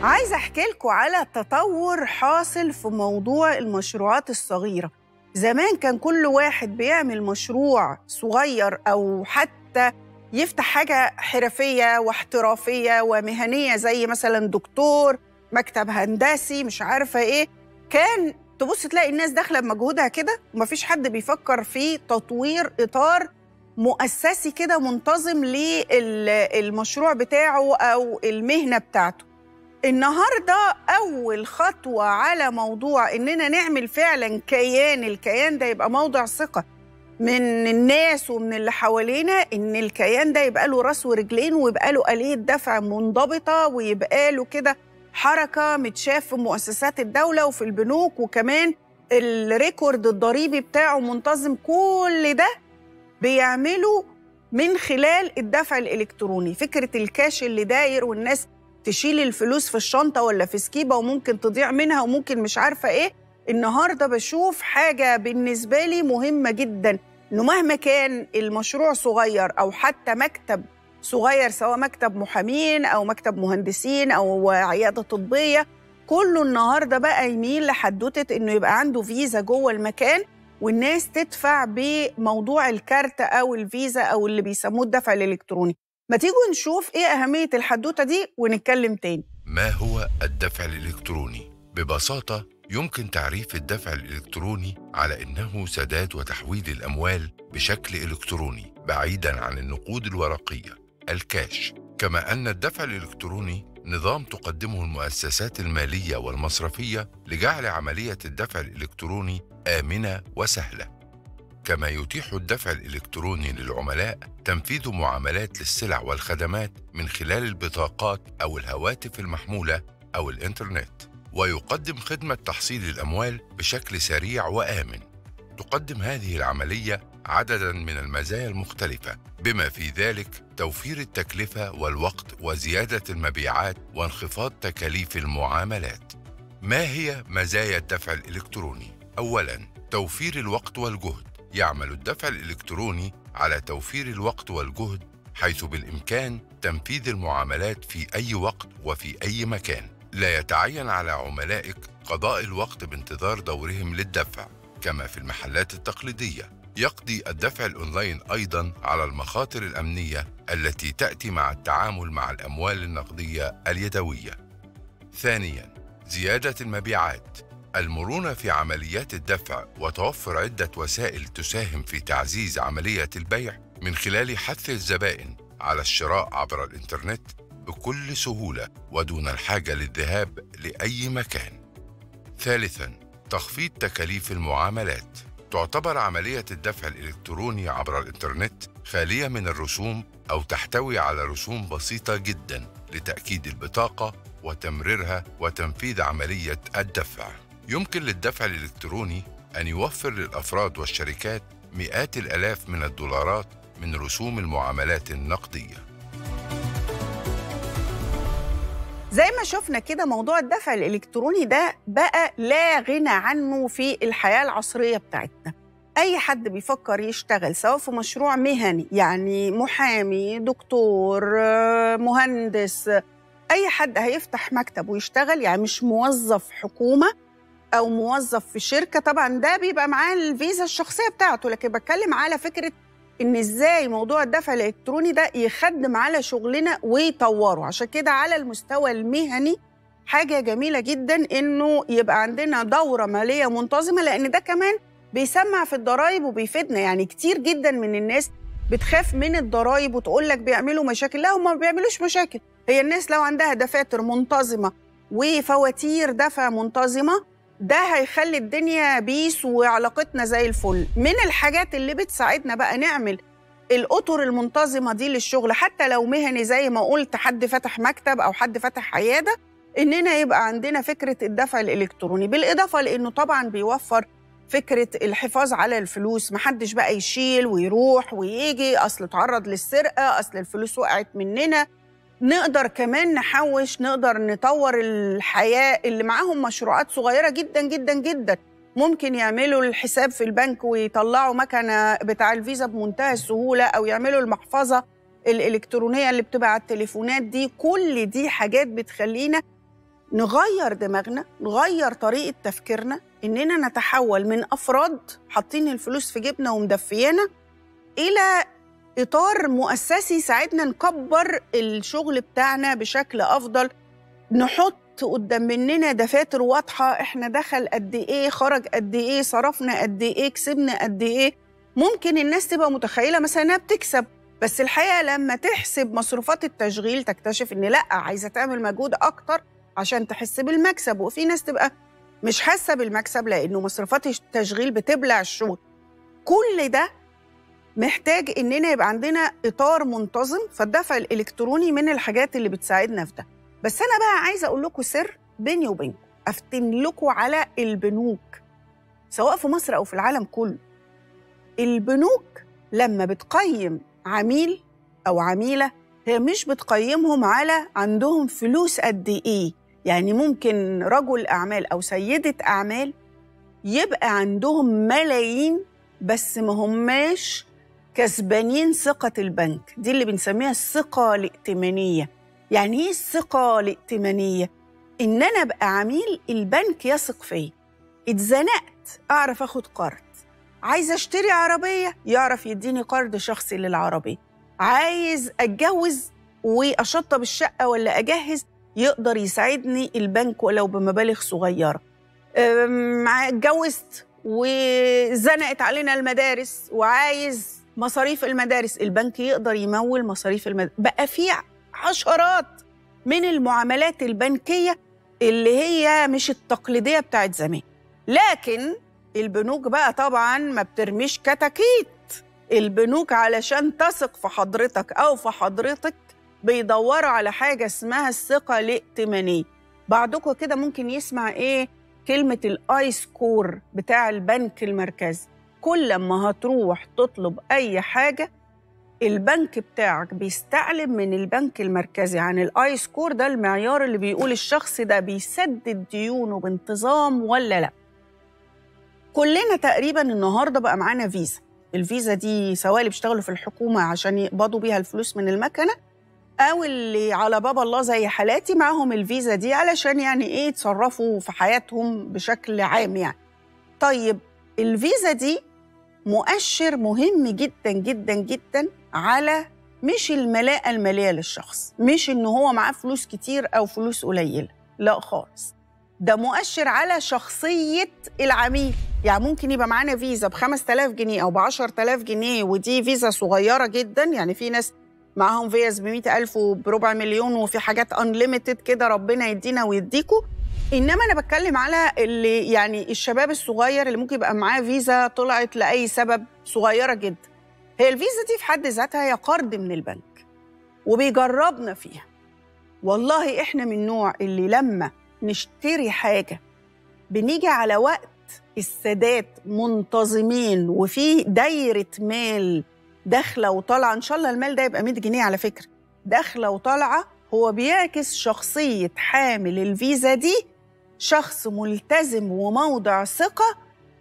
عايزة أحكي لكم على تطور حاصل في موضوع المشروعات الصغيرة زمان كان كل واحد بيعمل مشروع صغير أو حتى يفتح حاجة حرفية واحترافية ومهنية زي مثلا دكتور مكتب هندسي مش عارفة إيه كان تبص تلاقي الناس داخلة بمجهودها كده ومفيش حد بيفكر في تطوير إطار مؤسسي كده منتظم للمشروع بتاعه أو المهنة بتاعته النهارده اول خطوه على موضوع اننا نعمل فعلا كيان الكيان ده يبقى موضع ثقه من الناس ومن اللي حوالينا ان الكيان ده يبقى له راس ورجلين ويبقى له آلية دفع منضبطه ويبقى له كده حركه متشاف في مؤسسات الدوله وفي البنوك وكمان الريكورد الضريبي بتاعه منتظم كل ده بيعمله من خلال الدفع الالكتروني فكره الكاش اللي داير والناس تشيل الفلوس في الشنطه ولا في سكيبه وممكن تضيع منها وممكن مش عارفه ايه النهارده بشوف حاجه بالنسبه لي مهمه جدا انه مهما كان المشروع صغير او حتى مكتب صغير سواء مكتب محامين او مكتب مهندسين او عياده طبيه كله النهارده بقى يميل لحدوته انه يبقى عنده فيزا جوه المكان والناس تدفع بموضوع الكارت او الفيزا او اللي بيسموه الدفع الالكتروني ما تيجوا نشوف ايه أهمية الحدوتة دي ونتكلم تاني ما هو الدفع الإلكتروني؟ ببساطة يمكن تعريف الدفع الإلكتروني على إنه سداد وتحويل الأموال بشكل إلكتروني بعيداً عن النقود الورقية الكاش كما أن الدفع الإلكتروني نظام تقدمه المؤسسات المالية والمصرفية لجعل عملية الدفع الإلكتروني آمنة وسهلة كما يتيح الدفع الإلكتروني للعملاء تنفيذ معاملات للسلع والخدمات من خلال البطاقات أو الهواتف المحمولة أو الإنترنت ويقدم خدمة تحصيل الأموال بشكل سريع وآمن تقدم هذه العملية عددا من المزايا المختلفة بما في ذلك توفير التكلفة والوقت وزيادة المبيعات وانخفاض تكاليف المعاملات ما هي مزايا الدفع الإلكتروني؟ أولاً توفير الوقت والجهد يعمل الدفع الإلكتروني على توفير الوقت والجهد حيث بالإمكان تنفيذ المعاملات في أي وقت وفي أي مكان لا يتعين على عملائك قضاء الوقت بانتظار دورهم للدفع كما في المحلات التقليدية يقضي الدفع الأونلاين أيضا على المخاطر الأمنية التي تأتي مع التعامل مع الأموال النقدية اليدوية ثانيا زيادة المبيعات المرونة في عمليات الدفع وتوفر عدة وسائل تساهم في تعزيز عملية البيع من خلال حث الزبائن على الشراء عبر الإنترنت بكل سهولة ودون الحاجة للذهاب لأي مكان. ثالثاً، تخفيض تكاليف المعاملات. تعتبر عملية الدفع الإلكتروني عبر الإنترنت خالية من الرسوم أو تحتوي على رسوم بسيطة جداً لتأكيد البطاقة وتمريرها وتنفيذ عملية الدفع. يمكن للدفع الإلكتروني أن يوفر للأفراد والشركات مئات الآلاف من الدولارات من رسوم المعاملات النقدية. زي ما شفنا كده موضوع الدفع الإلكتروني ده بقى لا غنى عنه في الحياة العصرية بتاعتنا. أي حد بيفكر يشتغل سواء في مشروع مهني يعني محامي، دكتور، مهندس، أي حد هيفتح مكتب ويشتغل يعني مش موظف حكومة او موظف في شركه طبعا ده بيبقى معاه الفيزا الشخصيه بتاعته لكن بتكلم على فكره ان ازاي موضوع الدفع الالكتروني ده يخدم على شغلنا ويطوره عشان كده على المستوى المهني حاجه جميله جدا انه يبقى عندنا دوره ماليه منتظمه لان ده كمان بيسمع في الضرايب وبيفيدنا يعني كتير جدا من الناس بتخاف من الضرايب وتقول لك بيعملوا مشاكل لا هم ما بيعملوش مشاكل هي الناس لو عندها دفاتر منتظمه وفواتير دفع منتظمه ده هيخلي الدنيا بيس وعلاقتنا زي الفل من الحاجات اللي بتساعدنا بقى نعمل الأطر المنتظمة دي للشغل حتى لو مهني زي ما قلت حد فتح مكتب أو حد فتح عيادة إننا يبقى عندنا فكرة الدفع الإلكتروني بالإضافة لأنه طبعا بيوفر فكرة الحفاظ على الفلوس محدش بقى يشيل ويروح ويجي أصل اتعرض للسرقة أصل الفلوس وقعت مننا نقدر كمان نحوش نقدر نطور الحياة اللي معاهم مشروعات صغيرة جدا جدا جدا ممكن يعملوا الحساب في البنك ويطلعوا مكنة بتاع الفيزا بمنتهى السهولة أو يعملوا المحفظة الإلكترونية اللي بتبقى على التليفونات دي كل دي حاجات بتخلينا نغير دماغنا نغير طريقة تفكيرنا إننا نتحول من أفراد حاطين الفلوس في جيبنا ومدفيانا إلى إطار مؤسسي يساعدنا نكبر الشغل بتاعنا بشكل أفضل نحط قدام مننا دفاتر واضحة إحنا دخل قد إيه خرج قد إيه صرفنا قد إيه كسبنا قد إيه ممكن الناس تبقى متخيلة مثلا إنها بتكسب بس الحقيقة لما تحسب مصروفات التشغيل تكتشف إن لأ عايزة تعمل مجهود أكتر عشان تحس بالمكسب وفي ناس تبقى مش حاسة بالمكسب لأنه مصروفات التشغيل بتبلع الشغل كل ده محتاج إننا يبقى عندنا إطار منتظم فالدفع الإلكتروني من الحاجات اللي بتساعدنا في ده بس أنا بقى عايزة أقول لكم سر بيني وبينكم أفتن لكم على البنوك سواء في مصر أو في العالم كله البنوك لما بتقيم عميل أو عميلة هي مش بتقيمهم على عندهم فلوس قد إيه يعني ممكن رجل أعمال أو سيدة أعمال يبقى عندهم ملايين بس ما هماش كسبانين ثقة البنك دي اللي بنسميها الثقة الائتمانية يعني ايه الثقة الائتمانية؟ إن أنا أبقى عميل البنك يثق فيا اتزنقت أعرف أخد قرض عايزة أشتري عربية يعرف يديني قرض شخصي للعربية عايز أتجوز وأشطب الشقة ولا أجهز يقدر يساعدني البنك ولو بمبالغ صغيرة أم، اتجوزت وزنقت علينا المدارس وعايز مصاريف المدارس البنك يقدر يمول مصاريف المدارس بقى في عشرات من المعاملات البنكية اللي هي مش التقليدية بتاعت زمان لكن البنوك بقى طبعا ما بترميش كتاكيت البنوك علشان تثق في حضرتك أو في حضرتك بيدوروا على حاجة اسمها الثقة الائتمانية بعضكم كده ممكن يسمع إيه كلمة الآي سكور بتاع البنك المركزي كل ما هتروح تطلب أي حاجة البنك بتاعك بيستعلم من البنك المركزي عن الاي سكور ده المعيار اللي بيقول الشخص ده بيسدد ديونه بانتظام ولا لا كلنا تقريبا النهارده بقى معانا فيزا الفيزا دي سواء اللي بيشتغلوا في الحكومه عشان يقبضوا بيها الفلوس من المكنه او اللي على باب الله زي حالاتي معاهم الفيزا دي علشان يعني ايه يتصرفوا في حياتهم بشكل عام يعني طيب الفيزا دي مؤشر مهم جدا جدا جدا على مش الملاءة المالية للشخص مش إن هو معاه فلوس كتير أو فلوس قليلة لا خالص ده مؤشر على شخصية العميل يعني ممكن يبقى معانا فيزا ب 5000 جنيه أو ب 10000 جنيه ودي فيزا صغيرة جدا يعني في ناس معاهم فيز ب 100000 وبربع مليون وفي حاجات انليمتد كده ربنا يدينا ويديكوا انما انا بتكلم على اللي يعني الشباب الصغير اللي ممكن يبقى معاه فيزا طلعت لاي سبب صغيره جدا هي الفيزا دي في حد ذاتها هي قرض من البنك وبيجربنا فيها والله احنا من النوع اللي لما نشتري حاجه بنيجي على وقت السداد منتظمين وفي دايره مال داخله وطالعه ان شاء الله المال ده يبقى 100 جنيه على فكره داخله وطالعه هو بيعكس شخصيه حامل الفيزا دي شخص ملتزم وموضع ثقه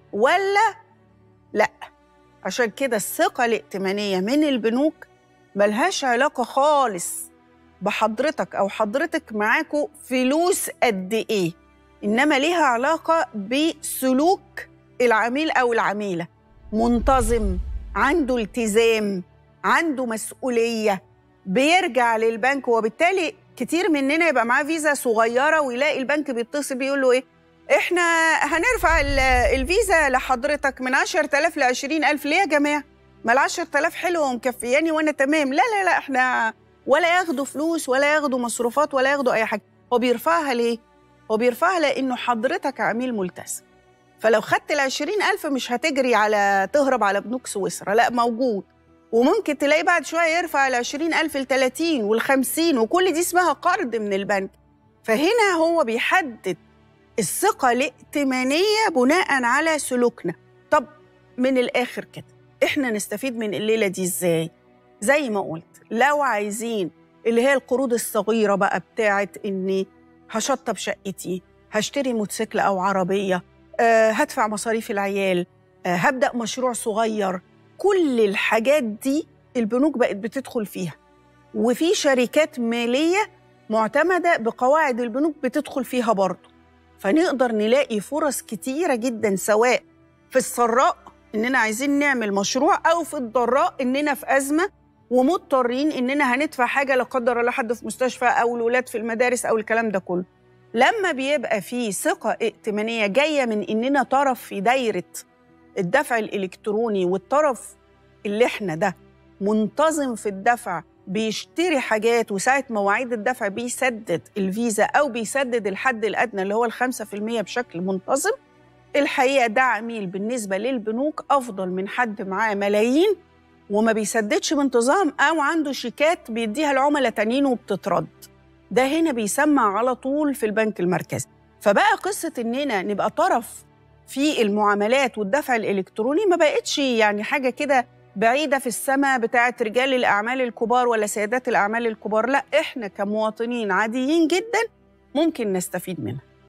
ولا لا عشان كده الثقه الائتمانيه من البنوك ملهاش علاقه خالص بحضرتك او حضرتك معاكوا فلوس قد ايه انما ليها علاقه بسلوك العميل او العميله منتظم عنده التزام عنده مسؤوليه بيرجع للبنك وبالتالي كتير مننا يبقى معاه فيزا صغيره ويلاقي البنك بيتصل بيقول له ايه احنا هنرفع ال- الفيزا لحضرتك من 10000 ل 20000 ليه يا جماعه ما ال 10000 حلوه ومكفياني وانا تمام لا لا لا احنا ولا ياخدوا فلوس ولا ياخدوا مصروفات ولا ياخدوا اي حاجه هو بيرفعها ليه هو بيرفعها لانه حضرتك عميل ملتزم فلو خدت ال 20000 مش هتجري على تهرب على بنوك سويسرا لا موجود وممكن تلاقي بعد شويه يرفع ال 20000 ل 30 وال 50 وكل دي اسمها قرض من البنك فهنا هو بيحدد الثقه الائتمانيه بناء على سلوكنا طب من الاخر كده احنا نستفيد من الليله دي ازاي زي ما قلت لو عايزين اللي هي القروض الصغيره بقى بتاعت اني هشطب شقتي هشتري موتوسيكل او عربيه أه هدفع مصاريف العيال أه هبدا مشروع صغير كل الحاجات دي البنوك بقت بتدخل فيها وفي شركات ماليه معتمدة بقواعد البنوك بتدخل فيها برضه فنقدر نلاقي فرص كتيرة جدا سواء في السراء إننا عايزين نعمل مشروع أو في الضراء إننا في أزمة ومضطرين إننا هندفع حاجة لا قدر الله حد في مستشفى أو الولاد في المدارس أو الكلام ده كله لما بيبقى في ثقة ائتمانية جاية من إننا طرف في دايرة الدفع الإلكتروني والطرف اللي إحنا ده منتظم في الدفع بيشتري حاجات وساعة مواعيد الدفع بيسدد الفيزا أو بيسدد الحد الأدنى اللي هو الخمسة في المية بشكل منتظم الحقيقة ده عميل بالنسبة للبنوك أفضل من حد معاه ملايين وما بيسددش بانتظام أو عنده شيكات بيديها العملاء تانيين وبتترد ده هنا بيسمع على طول في البنك المركزي فبقى قصة إننا نبقى طرف في المعاملات والدفع الإلكتروني ما بقتش يعني حاجة كده بعيدة في السماء بتاعت رجال الأعمال الكبار ولا سيدات الأعمال الكبار لا إحنا كمواطنين عاديين جدا ممكن نستفيد منها